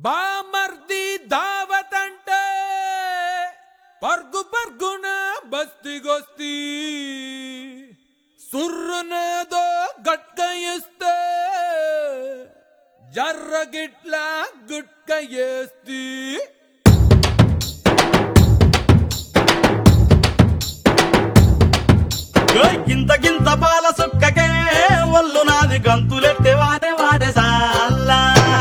బామర్ది దావత్ అంటే పర్గు పర్గున బస్తిగొస్తి సుర్రునేదో గట్క ఇస్తే జర్ర గిట్ల గుట్క ఏస్తి ఓయ్ గింత గింత పాల సుక్కకే ఒళ్ళు నాది గంతులెట్టే వాడే వాడే సాల్లా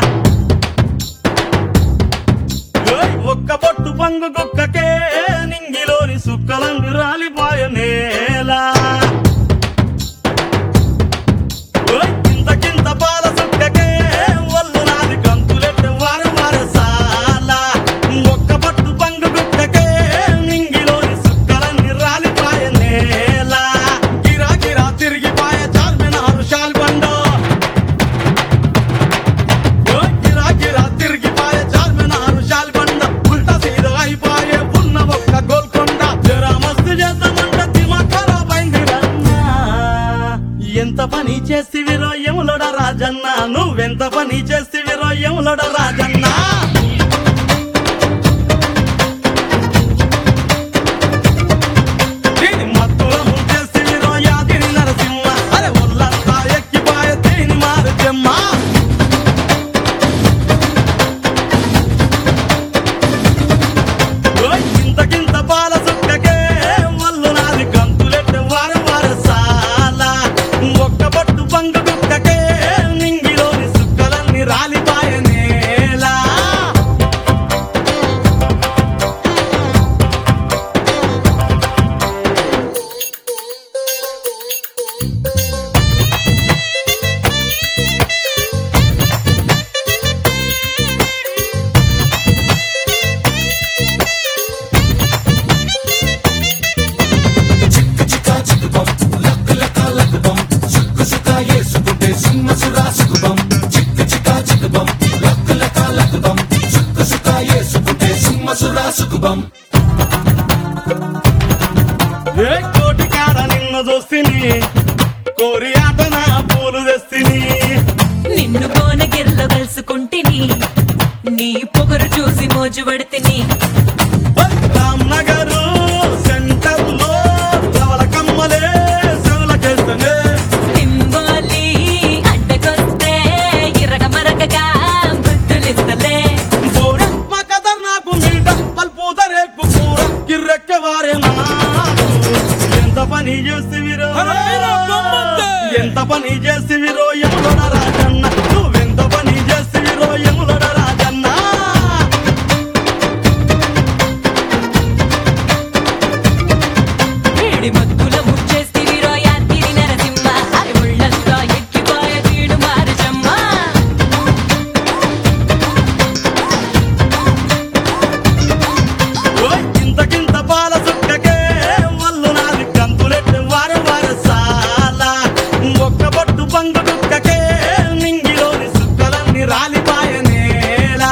ఓయ్ ఒక్క పొట్టు పంగు కుక్కకే నింగిలోని సుక్కలందు రాలిపోయ నేల ఓయ్ గింత గింత పాల సుక్కకే ఒళ్ళు నాది గంతులెట్టే వాడే వాడే సాల్లా ఒక్క పొట్టు పంగు కుక్కకే నింగిలోని సుక్కలన్నీ రాలిపోయ నేల గిరా గిరా తిరిగిపోయ చార్మినారు షాల్బండో ఓయ్ గిరా గిరా తిరిగిపోయ చార్మినారు షాల్బండ ఉల్టా సీదా అయిపోయే ఉన్న ఒక్క గోల్కొండ జరా మస్తు చేద్దామంట దిమాగ్ ఖరాబ్ అయింది రన్నా. ఎంత పని చేస్తివి రోయములోడ రాజన్న నువ్వెంత పని చేస్తివి రోయములోడ రాజన్న దీని మత్తుల ముంచేస్తివి రోయాదిరి నరసింహ అరే ఒళ్ళంతా ఎక్కిపాయ దీని మారు జమ్మ ఓయ్ గింత గింత పాల సుక్కకే వల్లు నాది గంతులెట్ట వార వార సాల ఒక్క పట్టు పంగు కుక్కకే నింగిలోని సుక్కలన్నీ రాలిపాయ నేల ఏ కోటి కాడ నిన్ను చూస్తిని కోరి ఆట నా పూలు తెస్తిని నిన్ను కోనగిరిలో కలుసుకుంటిని నీ పొగరు చూసి మోజు పడితిని రామ్ నగరు సెంటర్ లో రవల కమ్మలే సెవలకేస్తనే సింబోలి అడ్డకొస్తే ఇరగ మరగగా బుద్ధులిస్తలే మా కదర్ నాకు మీట పల్పు రేపు కూర కిర్రెక్కె వారే నాకు ఎంత పని చేస్తివిరో అరే నా బొమ్మంతే! ఎంత పని చేస్తివిరో ఎములడ రాజన్న నువ్వెంత పని చేస్తివిరో ఎములడ రాజన్న వేడి మత్తుల ముచ్చేస్తివి రోయాతిరి నరసింహ అరే ముళ్ళంతా ఎక్కిపోయ తీడు మారుచమ్మ ఓయ్ గింత గింత పాల సుక్కకే వల్లు నాది కంతులెట్టు వార వార సాల ఒక్క బొట్టు పంగు కుక్కకే నింగిలోని సుక్కలన్నీ రాలిపాయ నేల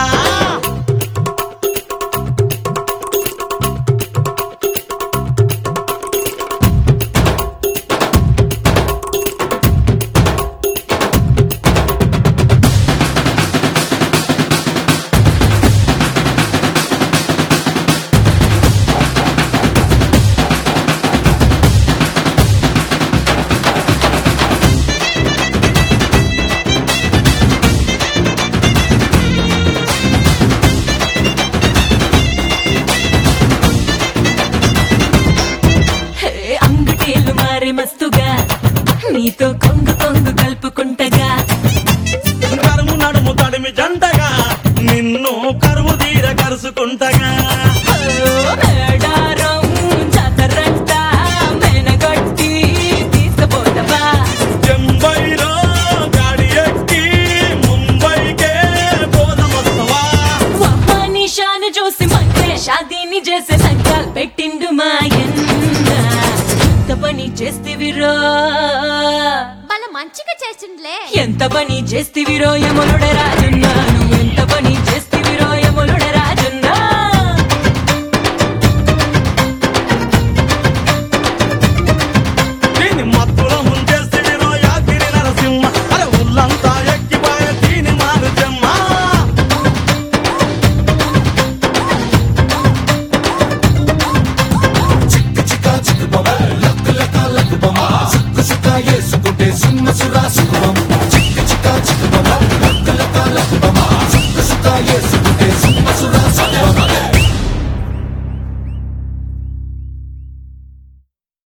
హే, అంగుటీలు మారి మస్తుగా నీతో కొంగు కొంగు కలుపుకుంటగా కరుము నడుము తడిమి జంటగా నిన్ను కరువు తీర కరుసుకుంటగా ఓ, మేడారం జాతరంట మెనగొట్టి తీసుకుపోతావా చెంబైలో గాడి ఎక్కి ముంబైకే పోదమొస్తవా వహా నిషాను చూసి మంటే షాదీని చేసే సంకాల్ పెట్టిండు మాయన్న ఎంత పని చేస్తివిరో వాళ్ళ మంచిగా చేసిండ్లే ఎంత పని చేస్తివిరో యమునుడ రాజున్నా నువ్వెంత